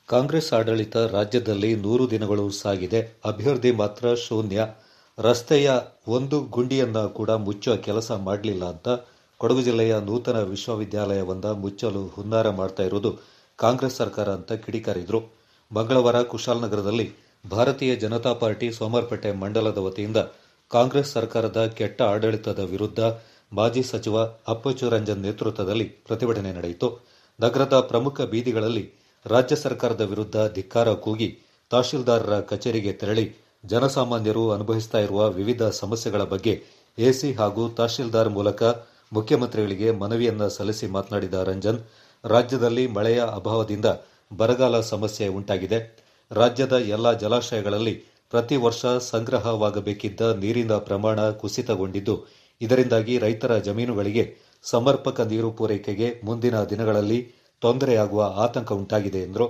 ಕಾಂಗ್ರೆಸ್ ಆಡಳಿತ ರಾಜ್ಯದಲ್ಲಿ ನೂರು ದಿನಗಳು ಸಾಗಿದೆ ಅಭಿವೃದ್ಧಿ ಮಾತ್ರ ಶೂನ್ಯ ರಸ್ತೆಯ ಒಂದು ಗುಂಡಿಯನ್ನ ಕೂಡ ಮುಚ್ಚುವ ಕೆಲಸ ಮಾಡಲಿಲ್ಲ ಅಂತ ಕೊಡಗು ಜಿಲ್ಲೆಯ ನೂತನ ವಿಶ್ವವಿದ್ಯಾಲಯವೊಂದ ಮುಚ್ಚಲು ಹುನ್ನಾರ ಮಾಡ್ತಾ ಇರೋದು ಕಾಂಗ್ರೆಸ್ ಸರ್ಕಾರ ಅಂತ ಕಿಡಿಕಾರಿದ್ರು ಮಂಗಳವಾರ ಕುಶಾಲನಗರದಲ್ಲಿ ಭಾರತೀಯ ಜನತಾ ಪಾರ್ಟಿ ಸೋಮವಾರಪೇಟೆ ಮಂಡಲದ ವತಿಯಿಂದ ಕಾಂಗ್ರೆಸ್ ಸರ್ಕಾರದ ಕೆಟ್ಟ ಆಡಳಿತದ ವಿರುದ್ಧ ಮಾಜಿ ಸಚಿವ ಅಪ್ಪಚ್ಚು ರಂಜನ್ ನೇತೃತ್ವದಲ್ಲಿ ಪ್ರತಿಭಟನೆ ನಡೆಯಿತು ನಗರದ ಪ್ರಮುಖ ಬೀದಿಗಳಲ್ಲಿ ರಾಜ್ಯ ಸರ್ಕಾರದ ವಿರುದ್ಧ ಧಿಕ್ಕಾರ ಕೂಗಿ ತಹಶೀಲ್ದಾರರ ಕಚೇರಿಗೆ ತೆರಳಿ ಜನಸಾಮಾನ್ಯರು ಅನುಭವಿಸ್ತಾ ಇರುವ ವಿವಿಧ ಸಮಸ್ಯೆಗಳ ಬಗ್ಗೆ ಎಸಿ ಹಾಗೂ ತಹಶೀಲ್ದಾರ್ ಮೂಲಕ ಮುಖ್ಯಮಂತ್ರಿಗಳಿಗೆ ಮನವಿಯನ್ನ ಸಲ್ಲಿಸಿ ಮಾತನಾಡಿದ ರಂಜನ್ ರಾಜ್ಯದಲ್ಲಿ ಮಳೆಯ ಅಭಾವದಿಂದ ಬರಗಾಲ ಸಮಸ್ಯೆ ಉಂಟಾಗಿದೆ ರಾಜ್ಯದ ಎಲ್ಲ ಜಲಾಶಯಗಳಲ್ಲಿ ಪ್ರತಿ ವರ್ಷ ಸಂಗ್ರಹವಾಗಬೇಕಿದ್ದ ನೀರಿನ ಪ್ರಮಾಣ ಕುಸಿತಗೊಂಡಿದ್ದು ಇದರಿಂದಾಗಿ ರೈತರ ಜಮೀನುಗಳಿಗೆ ಸಮರ್ಪಕ ನೀರು ಪೂರೈಕೆಗೆ ಮುಂದಿನ ದಿನಗಳಲ್ಲಿ ತೊಂದರೆಯಾಗುವ ಆತಂಕ ಉಂಟಾಗಿದೆ ಎಂದರು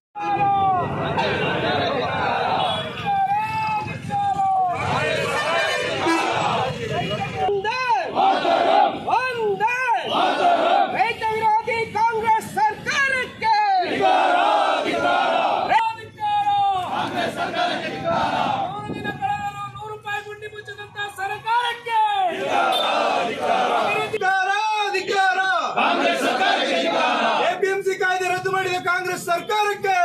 ಒಂದೇ ಒಂದೇ ರೈತ ವಿರೋಧಿ ಕಾಂಗ್ರೆಸ್ ಸರ್ಕಾರಕ್ಕೆ ನೂರು ದಿನ ಕಳೆದರೂ ನೂರು ರೂಪಾಯಿ ಗುಂಡಿ ಮುಚ್ಚಿದಂತ ಸರ್ಕಾರಕ್ಕೆ ಧಿಕ್ಕಾರ, ಧಿಕ್ಕಾರ. ಎಪಿಎಂಸಿ ಕಾಯ್ದೆ ರದ್ದು ಮಾಡಿದ ಕಾಂಗ್ರೆಸ್ ಸರ್ಕಾರಕ್ಕೆ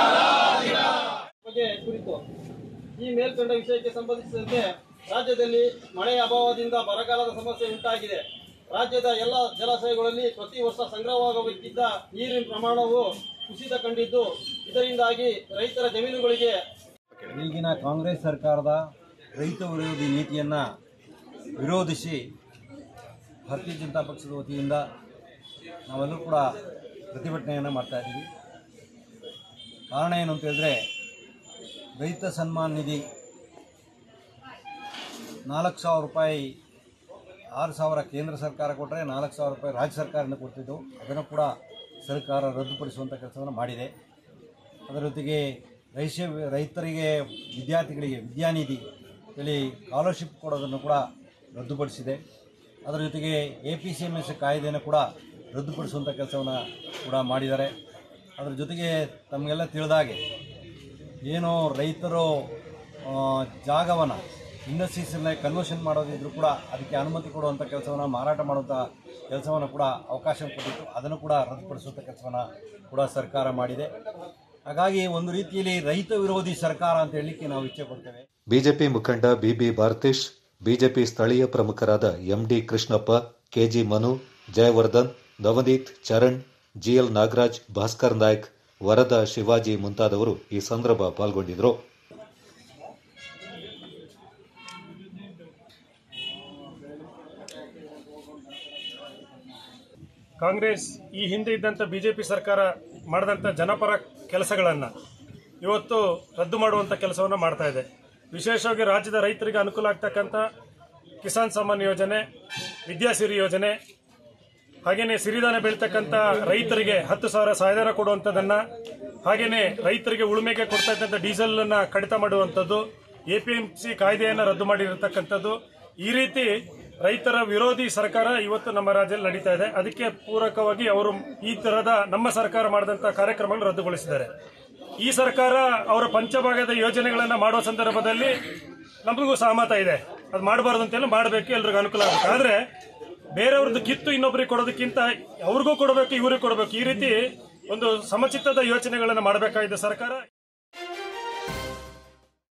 ಬಗ್ಗೆ ಕುರಿತು ಈ ಮೇಲ್ಕಂಡ ವಿಷಯಕ್ಕೆ ಸಂಬಂಧಿಸಿದಂತೆ ರಾಜ್ಯದಲ್ಲಿ ಮಳೆಯ ಅಭಾವದಿಂದ ಬರಗಾಲದ ಸಮಸ್ಯೆ ಉಂಟಾಗಿದೆ ರಾಜ್ಯದ ಎಲ್ಲ ಜಲಾಶಯಗಳಲ್ಲಿ ಪ್ರತಿ ವರ್ಷ ಸಂಗ್ರಹವಾಗಬೇಕಿದ್ದ ನೀರಿನ ಪ್ರಮಾಣವು ಕುಸಿತ ಕಂಡಿದ್ದು ಇದರಿಂದಾಗಿ ರೈತರ ಜಮೀನುಗಳಿಗೆ ಈಗಿನ ಕಾಂಗ್ರೆಸ್ ಸರ್ಕಾರದ ರೈತ ವಿರೋಧಿ ನೀತಿಯನ್ನು ವಿರೋಧಿಸಿ ಭಾರತೀಯ ಜನತಾ ಪಕ್ಷದ ವತಿಯಿಂದ ನಾವೆಲ್ಲರೂ ಕೂಡ ಪ್ರತಿಭಟನೆಯನ್ನು ಮಾಡ್ತಾ ಇದ್ದೀವಿ ಕಾರಣ ಏನು ಅಂತ ಹೇಳಿದ್ರೆ ರೈತ ಸನ್ಮಾನ್ ನಿಧಿ ನಾಲ್ಕು ಸಾವಿರ ರೂಪಾಯಿ ಆರು ಸಾವಿರ ಕೇಂದ್ರ ಸರ್ಕಾರ ಕೊಟ್ಟರೆ ನಾಲ್ಕು ಸಾವಿರ ರೂಪಾಯಿ ರಾಜ್ಯ ಸರ್ಕಾರದಿಂದ ಕೊಡ್ತಿದ್ದು ಅದನ್ನು ಕೂಡ ಸರ್ಕಾರ ರದ್ದುಪಡಿಸುವಂಥ ಕೆಲಸವನ್ನು ಮಾಡಿದೆ ಅದರ ಜೊತೆಗೆ ರೈಶ ರೈತರಿಗೆ ವಿದ್ಯಾರ್ಥಿಗಳಿಗೆ ವಿದ್ಯಾನಿಧಿ ಹೇಳಿ ಸ್ಕಾಲರ್ಶಿಪ್ ಕೊಡೋದನ್ನು ಕೂಡ ರದ್ದುಪಡಿಸಿದೆ ಅದರ ಜೊತೆಗೆ A P C M S ಕಾಯ್ದೆಯನ್ನು ಕೂಡ ರದ್ದುಪಡಿಸುವಂಥ ಕೆಲಸವನ್ನು ಕೂಡ ಮಾಡಿದ್ದಾರೆ ಅದರ ಜೊತೆಗೆ ತಮಗೆಲ್ಲ ತಿಳಿದಾಗೆ ಏನು ರೈತರು ಜಾಗವನ್ನು ಇಂಡಸ್ಟ್ರೀಸನ್ನ ಕನ್ವರ್ಷನ್ ಮಾಡೋದಿದ್ರು ಕೂಡ ಅದಕ್ಕೆ ಅನುಮತಿ ಕೊಡುವಂಥ ಕೆಲಸವನ್ನು ಮಾರಾಟ ಮಾಡುವಂಥ ಕೆಲಸವನ್ನು ಕೂಡ ಅವಕಾಶ ಕೊಟ್ಟಿತ್ತು ಅದನ್ನು ಕೂಡ ರದ್ದುಪಡಿಸುವಂಥ ಕೆಲಸವನ್ನು ಕೂಡ ಸರ್ಕಾರ ಮಾಡಿದೆ ಹಾಗಾಗಿ ಒಂದು ರೀತಿಯಲ್ಲಿ ರೈತ ವಿರೋಧಿ ಸರ್ಕಾರ ಅಂತ ಹೇಳಲಿಕ್ಕೆ ನಾವು ಇಚ್ಛೆ ಪಡ್ತೇವೆ ಬಿಜೆಪಿ ಮುಖಂಡ ಬಿಬಿ ಭಾರತೇಶ್ ಬಿಜೆಪಿ ಸ್ಥಳೀಯ ಪ್ರಮುಖರಾದ MD Krishnappa KG Manu Jayavardhan Navaneeth Charan GL Nagaraj Bhaskar Naik Varada Shivaji ಮುಂತಾದವರು ಈ ಸಂದರ್ಭ ಪಾಲ್ಗೊಂಡಿದ್ದರು ಕಾಂಗ್ರೆಸ್ ಈ ಹಿಂದೆ ಇದ್ದಂಥ ಬಿಜೆಪಿ ಸರ್ಕಾರ ಮಾಡಿದಂಥ ಜನಪರ ಕೆಲಸಗಳನ್ನು ಇವತ್ತು ರದ್ದು ಮಾಡುವಂಥ ಕೆಲಸವನ್ನು ಮಾಡ್ತಾ ಇದೆ ವಿಶೇಷವಾಗಿ ರಾಜ್ಯದ ರೈತರಿಗೆ ಅನುಕೂಲ ಆಗ್ತಕ್ಕಂಥ ಕಿಸಾನ್ ಸಮ್ಮಾನ್ ಯೋಜನೆ ವಿದ್ಯಾಸಿರಿ ಯೋಜನೆ ಹಾಗೇನೆ ಸಿರಿಧಾನ್ಯ ಬೆಳೀತಕ್ಕಂಥ ರೈತರಿಗೆ ಹತ್ತು ಸಾವಿರ ಸಹಾಯಧನ ಕೊಡುವಂಥದ್ದನ್ನ ಹಾಗೇನೆ ರೈತರಿಗೆ ಉಳುಮೆಗೆ ಕೊಡ್ತಾ ಇದ್ದಂಥ ಡೀಸೆಲ್ ಅನ್ನ ಕಡಿತ ಮಾಡುವಂಥದ್ದು ಎಪಿಎಂಸಿ ಕಾಯ್ದೆಯನ್ನು ರದ್ದು ಮಾಡಿರತಕ್ಕಂಥದ್ದು ಈ ರೀತಿ ರೈತರ ವಿರೋಧಿ ಸರ್ಕಾರ ಇವತ್ತು ನಮ್ಮ ರಾಜ್ಯದಲ್ಲಿ ನಡೀತಾ ಇದೆ ಅದಕ್ಕೆ ಪೂರಕವಾಗಿ ಅವರು ಈ ತರಹದ ನಮ್ಮ ಸರ್ಕಾರ ಮಾಡಿದಂಥ ಕಾರ್ಯಕ್ರಮಗಳನ್ನು ರದ್ದುಗೊಳಿಸಿದ್ದಾರೆ ಈ ಸರ್ಕಾರ ಅವರ ಪಂಚಭಾಗದ ಯೋಜನೆಗಳನ್ನ ಮಾಡುವ ಸಂದರ್ಭದಲ್ಲಿ ನಮಗೂ ಸಹಮತ ಇದೆ ಅದು ಮಾಡಬಾರ್ದು ಅಂತೆಲ್ಲ ಮಾಡಬೇಕು ಎಲ್ರಿಗೂ ಅನುಕೂಲ ಆಗುತ್ತೆ ಆದ್ರೆ ಬೇರೆಯವ್ರದ್ದು ಕಿತ್ತು ಇನ್ನೊಬ್ಬರಿಗೆ ಕೊಡೋದಕ್ಕಿಂತ ಅವ್ರಿಗೂ ಕೊಡಬೇಕು ಇವ್ರಿಗೂ ಕೊಡಬೇಕು ಈ ರೀತಿ ಒಂದು ಸಮಚಿತ್ತದ ಯೋಚನೆಗಳನ್ನು ಮಾಡಬೇಕಾಗಿದೆ ಸರ್ಕಾರ